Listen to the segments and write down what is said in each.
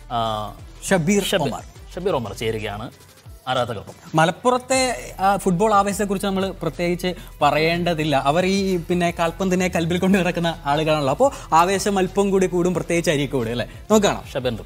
ആ, ഷബീർ ഷബീർ ഒമർ ഷബീർ ഒമർ ചേരുകയാണ് ആരാധകർക്കൊപ്പം മലപ്പുറത്തെ ആ, ഫുട്ബോൾ ആവേശത്തെക്കുറിച്ച് നമ്മൾ പ്രത്യേകിച്ച് പറയേണ്ടതില്ല അവർ ഈ പിന്നെ കാൽപന്തിനെ കൽബിൽ കൊണ്ട് കിടക്കുന്ന ആളുകളാണല്ലോ അപ്പോൾ ആവേശം അല്പം കൂടി കൂടും പ്രത്യേകിച്ച് അരിക്കൂട് അല്ലേ നമുക്ക് കാണാം ഷബീറിന്റെ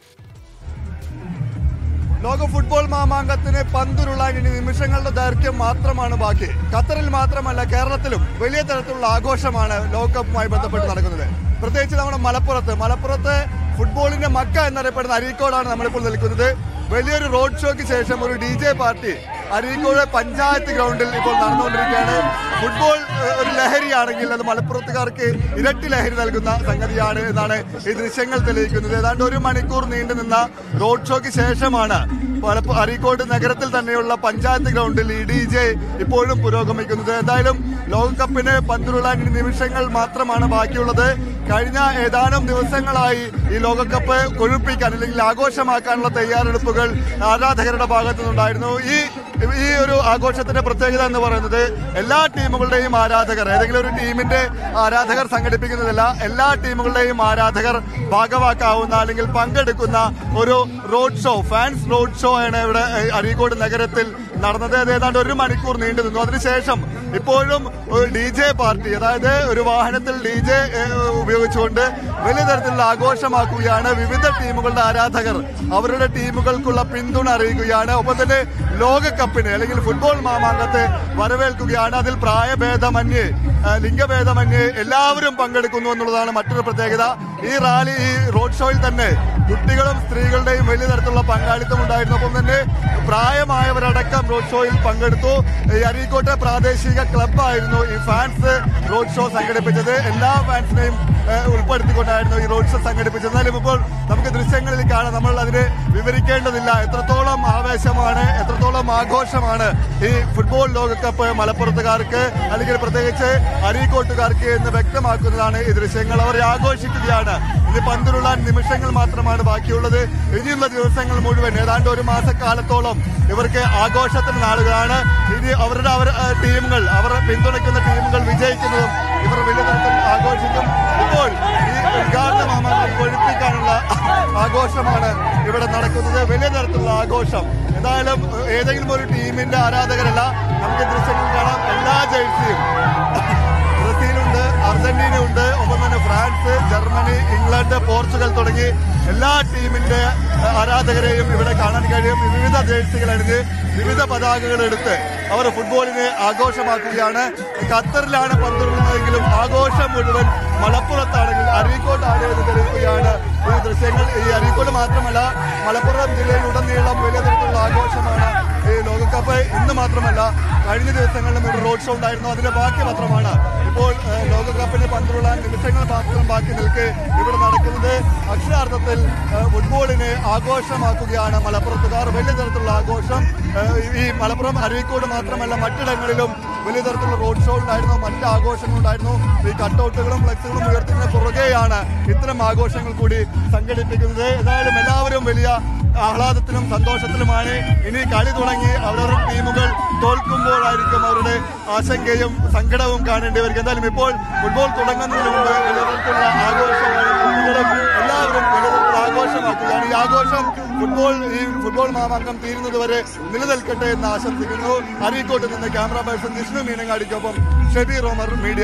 ലോക ഫുട്ബോൾ മാമാങ്കത്തിന് പന്തുരുളാൻ ഇനി നിമിഷങ്ങളുടെ ദൈർഘ്യം മാത്രമാണ് ബാക്കി ഖത്തറിൽ മാത്രമല്ല കേരളത്തിലും വലിയ തരത്തിലുള്ള ആഘോഷമാണ് ലോകകപ്പുമായി ബന്ധപ്പെട്ട് നടക്കുന്നത് പ്രത്യേകിച്ച് നമ്മുടെ മലപ്പുറത്ത് മലപ്പുറത്ത് ഫുട്ബോളിന്റെ മക്ക എന്നറിയപ്പെടുന്ന അരീക്കോടാണ് നമ്മളിപ്പോൾ നിൽക്കുന്നത് വലിയൊരു റോഡ് ഷോയ്ക്ക് ശേഷം ഒരു D J party Areekode panchayat ഗ്രൗണ്ടിൽ ഇപ്പോൾ നടന്നുകൊണ്ടിരിക്കുകയാണ് ഫുട്ബോൾ ഏഹ്, ഒരു ലഹരിയാണെങ്കിൽ അത് മലപ്പുറത്തുകാർക്ക് ഇരട്ടി ലഹരി നൽകുന്ന സംഗതിയാണ് എന്നാണ് ഈ ദൃശ്യങ്ങൾ തെളിയിക്കുന്നത് ഏതാണ്ട് ഒരു മണിക്കൂർ നീണ്ടു നിന്ന റോഡ് ഷോയ്ക്ക് ശേഷമാണ് മലപ്പു- അരീക്കോട് നഗരത്തിൽ തന്നെയുള്ള പഞ്ചായത്ത് ഗ്രൗണ്ടിൽ ഈ ഡി ജെ ഇപ്പോഴും പുരോഗമിക്കുന്നത് എന്തായാലും ലോകകപ്പിന് പന്തുരുളാൻ ഇനി നിമിഷങ്ങൾ മാത്രമാണ് ബാക്കിയുള്ളത് കഴിഞ്ഞ ഏതാനും ദിവസങ്ങളായി ഈ ലോകകപ്പ് കൊഴുപ്പിക്കാൻ അല്ലെങ്കിൽ ആഘോഷമാക്കാനുള്ള തയ്യാറെടുപ്പുകൾ ആരാധകരുടെ ഭാഗത്തു നിന്നുണ്ടായിരുന്നു ഈ ഈ ഒരു ആഘോഷത്തിന്റെ പ്രത്യേകത എന്ന് പറയുന്നത് എല്ലാ ടീമുകളുടെയും ആരാധകർ ഏതെങ്കിലും ഒരു ടീമിന്റെ ആരാധകർ സംഘടിപ്പിക്കുന്നതല്ല എല്ലാ ടീമുകളുടെയും ആരാധകർ ഭാഗവാക്കാവുന്ന അല്ലെങ്കിൽ പങ്കെടുക്കുന്ന ഒരു road show fans road show ആണ് ഇവിടെ ഏഹ്, അരീക്കോട് നഗരത്തിൽ നടന്നത് അത് ഏതാണ്ട് ഒരു മണിക്കൂർ നീണ്ടു നിന്നു അതിനുശേഷം ഇപ്പോഴും ഒരു ഡി ജെ പാർട്ടി അതായത് ഒരു വാഹനത്തിൽ ഡി ജെ ഉപയോഗിച്ചുകൊണ്ട് വലിയ തരത്തിലുള്ള ആഘോഷമാക്കുകയാണ് വിവിധ ടീമുകളുടെ ആരാധകർ അവരുടെ ടീമുകൾക്കുള്ള പിന്തുണ അറിയിക്കുകയാണ് ഒപ്പം തന്നെ ലോകകപ്പിന് അല്ലെങ്കിൽ ഫുട്ബോൾ മാമാങ്കത്തെ വരവേൽക്കുകയാണ് അതിൽ പ്രായഭേദമന്യേ ആ, ലിംഗഭേദമന്യേ എല്ലാവരും പങ്കെടുക്കുന്നു എന്നുള്ളതാണ് മറ്റൊരു പ്രത്യേകത ഈ റാലി ഈ റോഡ് ഷോയിൽ തന്നെ കുട്ടികളും സ്ത്രീകളുടെയും വലിയ തരത്തിലുള്ള പങ്കാളിത്തം ഉണ്ടായിരുന്നു ഒപ്പം തന്നെ പ്രായമായവരടക്കം റോഡ് ഷോയിൽ പങ്കെടുത്തു ഈ അരീക്കോട്ടെ പ്രാദേശിക ക്ലബ്ബായിരുന്നു ഈ ഫാൻസ് റോഡ് ഷോ സംഘടിപ്പിച്ചത് എല്ലാ ഫാൻസിനെയും ഏഹ്, ഉൾപ്പെടുത്തിക്കൊണ്ടായിരുന്നു ഈ റോഡ് ഷോ സംഘടിപ്പിച്ചത് എന്നാലും ഇപ്പോൾ നമുക്ക് ദൃശ്യങ്ങളിൽ കാണാം നമ്മൾ അതിനെ വിവരിക്കേണ്ടതില്ല എത്രത്തോളം ആവേശമാണ് എത്രത്തോളം ആഘോഷമാണ് ഈ ഫുട്ബോൾ ലോകകപ്പ് മലപ്പുറത്തുകാർക്ക് അല്ലെങ്കിൽ പ്രത്യേകിച്ച് അരീക്കോട്ടുകാർക്ക് എന്ന് വ്യക്തമാക്കുന്നതാണ് ഈ ദൃശ്യങ്ങൾ അവർ ആഘോഷിക്കുകയാണ് ഇനി പന്തിരുള്ളാൻ നിമിഷങ്ങൾ മാത്രമാണ് ബാക്കിയുള്ളത് ഇനിയുള്ള ദിവസങ്ങൾ മുഴുവൻ ഏതാണ്ട് ഒരു മാസക്കാലത്തോളം ഇവർക്ക് ആഘോഷത്തിന് നാളുകളാണ് ഇനി അവരുടെ അവർ ആ, ടീമുകൾ അവർ പിന്തുണയ്ക്കുന്ന ടീമുകൾ വിജയിക്കുന്നതും ഇവർ വലിയ തരത്തിൽ ആഘോഷിക്കും ഇപ്പോൾ ഈ ഉദ്ഘാടന മാമാങ്കം കൊഴുപ്പിക്കാനുള്ള ആഘോഷമാണ് ഇവിടെ നടക്കുന്നത് വലിയ തരത്തിലുള്ള ആഘോഷം എന്തായാലും ഏഹ്, ഏതെങ്കിലും ഒരു ടീമിന്റെ ആരാധകരല്ല നമുക്ക് ദൃശ്യങ്ങൾ കാണാം എല്ലാ ജേഴ്സിയും ബ്രസീലുണ്ട് അർജന്റീന ഉണ്ട് ഒപ്പം തന്നെ ഫ്രാൻസ് ജർമ്മനി ഇംഗ്ലണ്ട് പോർച്ചുഗൽ തുടങ്ങി എല്ലാ ടീമിന്റെ അഹ്, ആരാധകരെയും ഇവിടെ കാണാൻ കഴിയും വിവിധ ജേഴ്സികൾ അണിഞ്ഞ് വിവിധ പതാകകൾ എടുത്ത് അവർ ഫുട്ബോളിനെ ആഘോഷമാക്കുകയാണ് ഖത്തറിലാണ് പന്തുള്ളുന്നതെങ്കിലും ആഘോഷം മുഴുവൻ മലപ്പുറത്താണെങ്കിൽ അരീക്കോട്ടാണ് എന്ന് തെളിയിക്കുകയാണ് ഈ ദൃശ്യങ്ങൾ ഈ അരീക്കോട് മാത്രമല്ല മലപ്പുറം ജില്ലയിലുടനീളം വലിയ തരത്തിലുള്ള ആഘോഷമാണ് ഈ ലോകകപ്പ് ഇന്ന് മാത്രമല്ല കഴിഞ്ഞ ദിവസങ്ങളിലും ഒരു റോഡ് ഷോ ഉണ്ടായിരുന്നു അതിന്റെ ബാക്കി പത്രമാണ് ഇപ്പോൾ ഏഹ്, ലോകകപ്പിന് പന്തുള്ളാൻ നിമിഷങ്ങൾ മാത്രം ബാക്കി നിൽക്കെ ഇവിടെ നടക്കുന്നത് അക്ഷരാർത്ഥത്തിൽ ഏഹ്, ഫുട്ബോളിനെ ആഘോഷമാക്കുകയാണ് മലപ്പുറത്തുകാർ വലിയ തരത്തിലുള്ള ആഘോഷം ഏഹ്, ഈ മലപ്പുറം അരീക്കോട് മാത്രമല്ല മറ്റിടങ്ങളിലും വലിയ തരത്തിലുള്ള റോഡ് ഷോ ഉണ്ടായിരുന്നു മറ്റ് ആഘോഷങ്ങൾ ഉണ്ടായിരുന്നു ഈ കട്ടൗട്ടുകളും ഫ്ലെക്സുകളും ഉയർത്തുന്നതിന് പുറകെയാണ് ഇത്തരം ആഘോഷങ്ങൾ കൂടി സംഘടിപ്പിക്കുന്നത് ഏതായാലും എല്ലാവരും വലിയ ആഹ്ലാദത്തിലും സന്തോഷത്തിലുമാണ് ഇനി കളി തുടങ്ങി അവരവരുടെ ടീമുകൾ തോൽക്കുമ്പോഴായിരിക്കും അവരുടെ ആശങ്കയും സങ്കടവും കാണേണ്ടി വരും എന്തായാലും ഇപ്പോൾ ഫുട്ബോൾ തുടങ്ങുന്നതിന് മുമ്പ് വലിയ തരത്തിലുള്ള ആഘോഷമാണ് കുട്ടികളും എല്ലാവരും വലിയ തരത്തിലുള്ള ആഘോഷമാക്കുകയാണ് ഈ ആഘോഷം ഫുട്ബോൾ ഈ ഫുട്ബോൾ മാമാങ്കം തീരുന്നത് വരെ നിലനിൽക്കട്ടെ എന്ന് ആശംസിക്കുന്നു അരീക്കോട്ട് നിന്ന് ക്യാമറ പേഴ്സൺ വിഷ്ണു മീനങ്ങാടിക്കൊപ്പം ഷെബി റോമർ മീഡിയ